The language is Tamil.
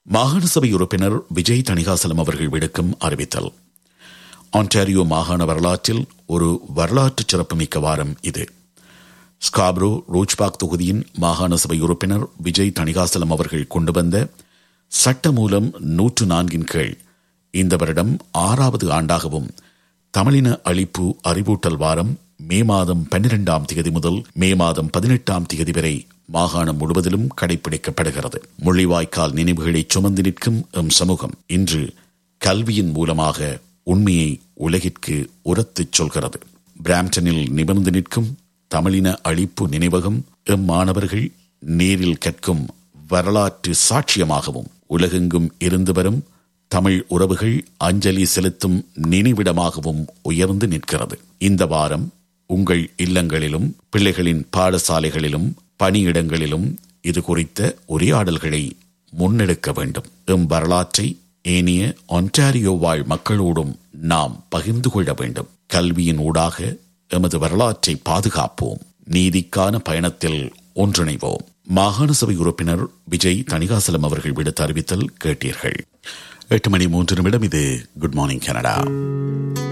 மாகாண சபை உறுப்பினர் விஜய் தணிகாசலம் அவர்கள் விடுக்கும் அறிவித்தல் ஆன்டாரியோ மாகாண வரலாற்றில் ஒரு வரலாற்று சிறப்புமிக்க வாரம் இது ஸ்காப்ரோ ரோச்பாக் தொகுதியின் மாகாண சபை உறுப்பினர் விஜய் தணிகாசலம் அவர்கள் கொண்டு வந்த சட்ட மூலம் நூற்று நான்கின் கீழ் இந்த வருடம் ஆறாவது ஆண்டாகவும் தமிழின அழிப்பு அறிவூட்டல் வாரம் மே மாதம் பன்னிரெண்டாம் தேதி முதல் மே மாதம் பதினெட்டாம் தேதி வரை மாகாணம் முழுவதிலும் கடைபிடிக்கப்படுகிறது முள்ளிவாய்க்கால் நினைவுகளை சுமந்து நிற்கும் எம் சமூகம் இன்று கல்வியின் மூலமாக உண்மையை உலகிற்கு உரத்துச் சொல்கிறது பிராம்டனில் நிமிர்ந்து நிற்கும் தமிழின அழிப்பு நினைவகம் எம் மாணவர்கள் நேரில் கற்கும் வரலாற்று சாட்சியமாகவும் உலகெங்கும் இருந்து வரும் தமிழ் உறவுகள் அஞ்சலி செலுத்தும் நினைவிடமாகவும் உயர்ந்து நிற்கிறது இந்த வாரம் உங்கள் இல்லங்களிலும் பிள்ளைகளின் பாடசாலைகளிலும் பணியிடங்களிலும் இது குறித்த உரையாடல்களை முன்னெடுக்க வேண்டும் எம் வரலாற்றை ஏனைய ஒன்டாரியோ வாழ் மக்களோடும் நாம் பகிர்ந்து கொள்ள வேண்டும் கல்வியின் ஊடாக எமது வரலாற்றை பாதுகாப்போம் நீதிக்கான பயணத்தில் ஒன்றிணைவோம் மாகாண சபை உறுப்பினர் விஜய் தணிகாசலம் அவர்கள் விடுத்த அறிவித்தல் கேட்டீர்கள் எட்டு மணி மூன்று நிமிடம் இது குட் மார்னிங் கனடா